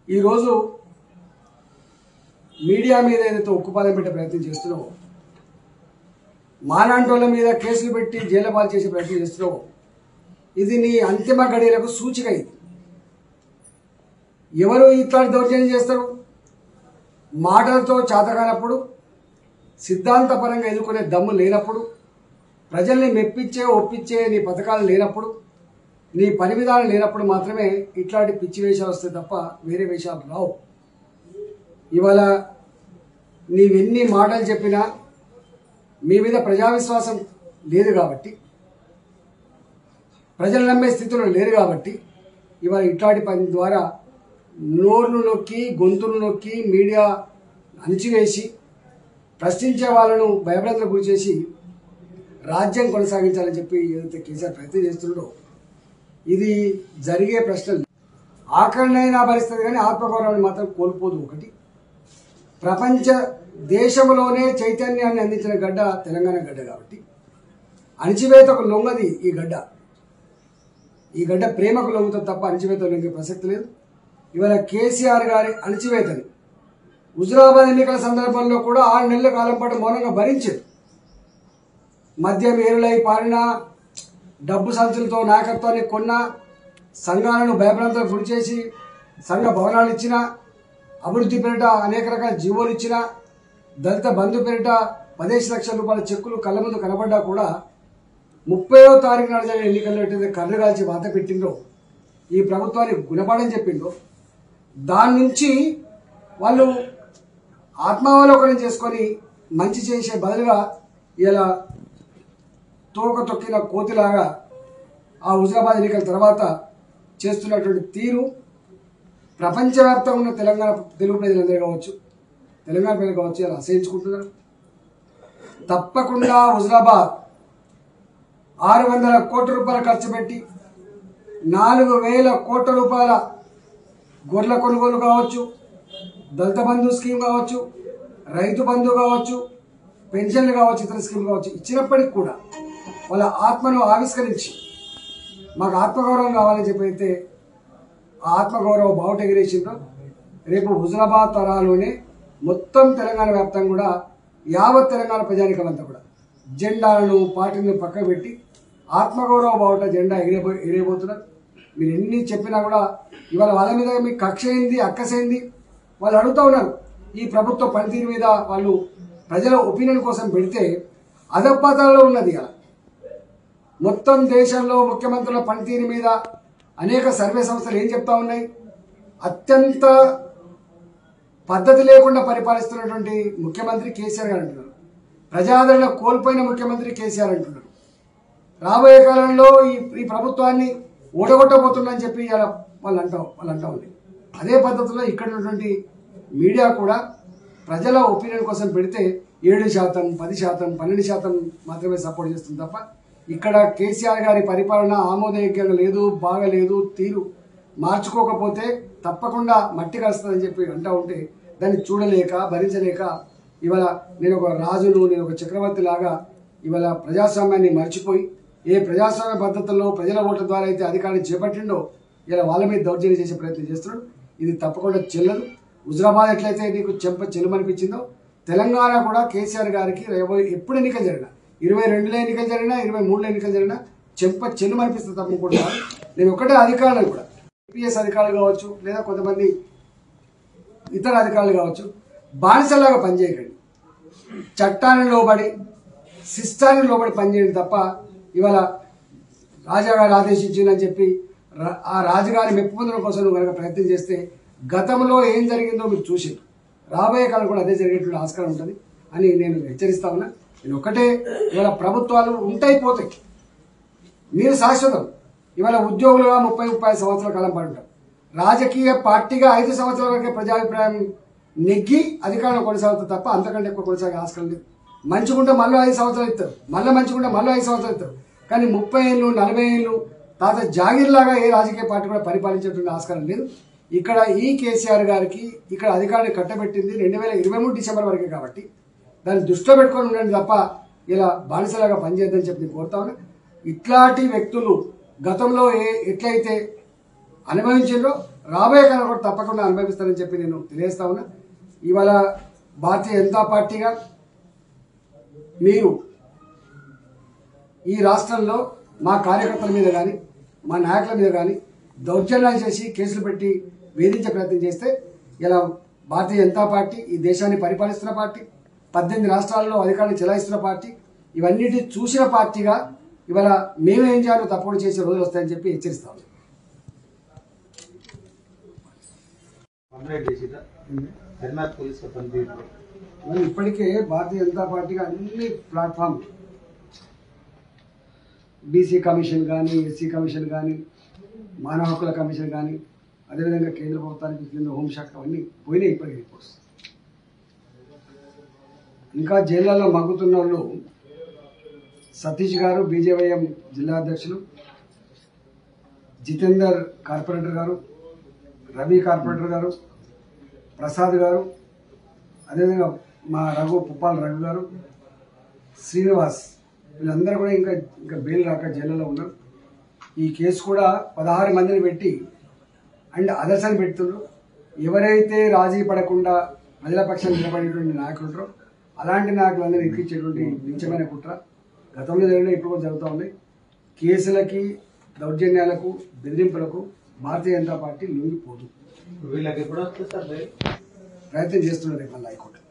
ఈరోజు మీడియా మీద ఏదైతే ఉక్కుపాదం పెట్టే ప్రయత్నం చేస్తున్నావో మాలాంటోళ్ళ మీద కేసులు పెట్టి జైలు పాలు చేసే ప్రయత్నం చేస్తున్నావో ఇది నీ అంతిమ గడియలకు సూచిక ఇది ఎవరు ఇట్లాంటి దౌర్జన్యం చేస్తారు మాటలతో చేతకానప్పుడు సిద్ధాంతపరంగా ఎదుర్కొనే దమ్ము లేనప్పుడు ప్రజల్ని మెప్పించే ఒప్పించే నీ పథకాలు లేనప్పుడు నీ పని విధానం లేనప్పుడు మాత్రమే ఇట్లాంటి పిచ్చి వేషాలు వస్తాయి తప్ప వేరే వేషాలు రావు ఇవాళ నీవెన్ని మాటలు చెప్పినా మీ మీద ప్రజా విశ్వాసం లేదు కాబట్టి ప్రజలు నమ్మే స్థితిలో లేరు కాబట్టి ఇవాళ ఇట్లాంటి పని ద్వారా నోర్లు నొక్కి గొంతులు నొక్కి మీడియా అణిచివేసి ప్రశ్నించే వాళ్ళను భయభ్రాంతులకు గురి చేసి రాజ్యం కొనసాగించాలని చెప్పి ఏదైతే కేసీఆర్ ప్రయత్నం చేస్తున్నాడో ఇది జరిగే ప్రశ్నలు ఆకరణైనా భరిస్తుంది కానీ ఆత్మగౌరవాన్ని మాత్రం కోల్పోదు ఒకటి ప్రపంచ దేశంలోనే చైతన్యాన్ని అందించిన గడ్డ తెలంగాణ గడ్డ కాబట్టి అణిచివేతకు లొంగది ఈ గడ్డ ఈ గడ్డ ప్రేమకు లొంగుతుంది తప్ప అణిచివేత లొంగే ప్రసక్తి లేదు ఇవాళ కేసీఆర్ గారి అణిచివేతని హుజురాబాద్ ఎన్నికల సందర్భంలో కూడా ఆరు నెలల కాలం పాటు మౌనంగా భరించారు మద్యం ఏరులై పారిన డబ్బు సంచులతో నాయకత్వాన్ని కొన్న సంఘాలను భయభ్రాంతులకు గురి చేసి సంఘ భవనాలు ఇచ్చిన అభివృద్ధి పేరిట అనేక రకాల జీవోలు ఇచ్చిన దళిత బంధు పేరిట పదిహేను లక్షల రూపాయల చెక్కులు కళ్ళ ముందు కనబడ్డా కూడా ముప్పయో తారీఖు నాడు జరిగిన ఎన్నికల్లో ఎట్టయితే కర్రు కాల్చి వాత పెట్టిందో ఈ ప్రభుత్వానికి గుణపాఠం చెప్పిందో దాని నుంచి వాళ్ళు ఆత్మావలోకనం చేసుకొని మంచి చేసే బదులుగా ఇలా తోక తొక్కిన కోతిలాగా ఆ హుజరాబాద్ ఎన్నికల తర్వాత చేస్తున్నటువంటి తీరు ప్రపంచవ్యాప్తంగా ఉన్న తెలంగాణ తెలుగు ప్రజలందరూ కావచ్చు తెలంగాణ ప్రజలు కావచ్చు ఇలా అసహించుకుంటున్నారు తప్పకుండా హుజరాబాద్ ఆరు వందల కోట్ల రూపాయలు ఖర్చు పెట్టి నాలుగు వేల కోట్ల రూపాయల గొర్రెల కొనుగోలు కావచ్చు దళిత బంధు స్కీమ్ కావచ్చు రైతు బంధు కావచ్చు పెన్షన్లు కావచ్చు ఇతర స్కీమ్ కావచ్చు ఇచ్చినప్పటికి కూడా వాళ్ళ ఆత్మను ఆవిష్కరించి మాకు ఆత్మగౌరవం కావాలని చెప్పి అయితే ఆ ఆత్మగౌరవ బావుట ఎగిరేసిండ్రో రేపు హుజరాబాద్ తరాలోనే మొత్తం తెలంగాణ వ్యాప్తంగా కూడా యావత్ తెలంగాణ ప్రజానికం అంతా కూడా జెండాలను పార్టీలను పక్కకు పెట్టి ఆత్మగౌరవ బావుట జెండా ఎగిరేబో ఎగిరేబోతున్నారు మీరు ఎన్ని చెప్పినా కూడా ఇవాళ వాళ్ళ మీద మీ కక్ష ఏంది అక్కసేంది వాళ్ళు అడుగుతా ఉన్నారు ఈ ప్రభుత్వ పనితీరు మీద వాళ్ళు ప్రజల ఒపీనియన్ కోసం పెడితే అధపాతాలలో ఉన్నది ఇలా మొత్తం దేశంలో ముఖ్యమంత్రుల పనితీరు మీద అనేక సర్వే సంస్థలు ఏం చెప్తా ఉన్నాయి అత్యంత పద్ధతి లేకుండా పరిపాలిస్తున్నటువంటి ముఖ్యమంత్రి కేసీఆర్ గారు అంటున్నారు ప్రజాదరణ కోల్పోయిన ముఖ్యమంత్రి కేసీఆర్ అంటున్నారు రాబోయే కాలంలో ఈ ఈ ప్రభుత్వాన్ని ఓడగొట్టబోతుందని చెప్పి ఇలా వాళ్ళు అంటా వాళ్ళు అంటా ఉంది అదే పద్ధతిలో ఇక్కడ ఉన్నటువంటి మీడియా కూడా ప్రజల ఒపీనియన్ కోసం పెడితే ఏడు శాతం పది శాతం పన్నెండు శాతం మాత్రమే సపోర్ట్ చేస్తుంది తప్ప ఇక్కడ కేసీఆర్ గారి పరిపాలన ఆమోదయోగ్యంగా లేదు బాగలేదు తీరు మార్చుకోకపోతే తప్పకుండా మట్టి కలుస్తుందని చెప్పి అంటా ఉంటే దాన్ని చూడలేక భరించలేక ఇవాళ నేను ఒక రాజును నేను ఒక చక్రవర్తి లాగా ఇవాళ ప్రజాస్వామ్యాన్ని మర్చిపోయి ఏ ప్రజాస్వామ్య పద్ధతుల్లో ప్రజల ఓట్ల ద్వారా అయితే అధికారాన్ని చేపట్టిండో ఇలా వాళ్ళ మీద దౌర్జన్యం చేసే ప్రయత్నం చేస్తున్నాడు ఇది తప్పకుండా చెల్లదు హుజరాబాద్ ఎట్లయితే నీకు చెంప చెల్లుమనిపించిందో తెలంగాణ కూడా కేసీఆర్ గారికి రేపు- ఎప్పుడు ఎన్నికలు జరిగినా ఇరవై రెండులో ఎన్నికలు జరిగినా ఇరవై మూడులో ఎన్నికలు జరిగినా చెంప చెల్లుమనిపిస్తుంది తప్ప కూడా కాదు. నేను ఒకటే అధికారులు కూడా ఐపీఎస్ అధికారులు కావచ్చు లేదా కొంతమంది ఇతర అధికారులు కావచ్చు బానిసలాగా పనిచేయకండి చట్టాన్ని లోబడి సిస్టాన్ని లోబడి పనిచేయండి తప్ప ఇవాళ రాజాగారు ఆదేశించిందని చెప్పి రా- ఆ రాజుగారి మెప్పు పొందడం కోసం నువ్వు కనుక ప్రయత్నం చేస్తే గతంలో ఏం జరిగిందో మీరు చూసి రాబోయే కాలం కూడా అదే జరిగేటువంటి ఆస్కారం ఉంటుంది అని నేను హెచ్చరిస్తా ఉన్నా నేను ఒకటే ఇవాళ ప్రభుత్వాలు ఉంటాయి పోతాయి మీరు శాశ్వతం ఇవాళ ఉద్యోగులుగా ముప్పై ముప్పై ఐదు సంవత్సరాల కాలం పడుంటారు రాజకీయ పార్టీగా ఐదు సంవత్సరాల వరకే ప్రజాభిప్రాయం నెగ్గి అధికారంలో కొనసాగుతుంది తప్ప అంతకంటే ఎక్కువ కొనసాగే ఆస్కారం లేదు మంచిగుంటే మళ్ళీ ఐదు సంవత్సరాలు ఇస్తారు మళ్ళీ మంచిగుంటే మళ్ళీ ఐదు సంవత్సరాలు ఇస్తారు కానీ ముప్పై ఏళ్ళు నలభై ఏళ్ళు తాత జాగీర్లాగా ఏ రాజకీయ పార్టీ కూడా పరిపాలించేటువంటి ఆస్కారం లేదు ఇక్కడ ఈ కేసీఆర్ గారికి ఇక్కడ అధికారాన్ని కట్టబెట్టింది రెండు వేల ఇరవై మూడు డిసెంబర్ వరకే కాబట్టి దాన్ని దృష్టిలో పెట్టుకొని ఉండండి తప్ప ఇలా బానిసలాగా పనిచేద్దని చెప్పి నేను కోరుతా ఉన్నా ఇట్లాంటి వ్యక్తులు గతంలో ఏ ఎట్లయితే అనుభవించారో రాబోయే కాలం కూడా తప్పకుండా అనుభవిస్తానని చెప్పి నేను తెలియజేస్తా ఉన్నా ఇవాళ భారతీయ జనతా పార్టీగా మీరు ఈ రాష్ట్రంలో మా కార్యకర్తల మీద కానీ మా నాయకుల మీద కానీ దౌర్జన్యాలు చేసి కేసులు పెట్టి వేధించే ప్రయత్నం చేస్తే ఇలా భారతీయ జనతా పార్టీ ఈ దేశాన్ని పరిపాలిస్తున్న పార్టీ పద్దెనిమిది రాష్ట్రాల్లో అధికారాన్ని చెలాయిస్తున్న పార్టీ ఇవన్నిటి చూసిన పార్టీగా ఇవాళ మేమేం చేయాలో తప్పుడు చేసే రోజులు వస్తాయని చెప్పి హెచ్చరిస్తాము కంప్లైంట్ చేసిరా హెల్మెట్ పోలీస్ పనితీరు మరి ఇప్పటికే భారతీయ జనతా పార్టీగా అన్ని ప్లాట్ఫామ్ బీసీ కమిషన్ కానీ ఎస్సీ కమిషన్ కానీ మానవ హక్కుల కమిషన్ కానీ అదేవిధంగా కేంద్ర ప్రభుత్వానికి కేంద్ర హోంశాఖ అవన్నీ పోయినాయి ఇప్పటికే రిపోర్ట్స్ ఇంకా జైళ్ళలో మగ్గుతున్న వాళ్ళు సతీష్ గారు బీజేవైఎం జిల్లా అధ్యక్షులు జితేందర్ కార్పొరేటర్ గారు రవి కార్పొరేటర్ గారు ప్రసాద్ గారు అదేవిధంగా మా రఘు పుప్పాల రఘు గారు శ్రీనివాస్ వీళ్ళందరూ కూడా ఇంకా ఇంకా బెయిల్ రాక జైల్లో ఉన్నారు ఈ కేసు కూడా పదహారు మందిని పెట్టి అండ్ అదర్స్ అని పెడుతున్నారు ఎవరైతే రాజీ పడకుండా ప్రజల పక్షాన్ని నిలబడేటువంటి నాయకులు ఉంటారో అలాంటి నాయకులందరూ ఎక్కించేటువంటి నీచమైన కుట్ర గతంలో జరిగిన ఇప్పుడు కూడా జరుగుతూ ఉన్నాయి కేసులకి దౌర్జన్యాలకు బెదిరింపులకు భారతీయ జనతా పార్టీ లొంగిపోదు వీళ్ళకి ఎప్పుడు వస్తుంది సార్ బెయిల్ ప్రయత్నం చేస్తున్నారు రేపు మళ్ళీ హైకోర్టు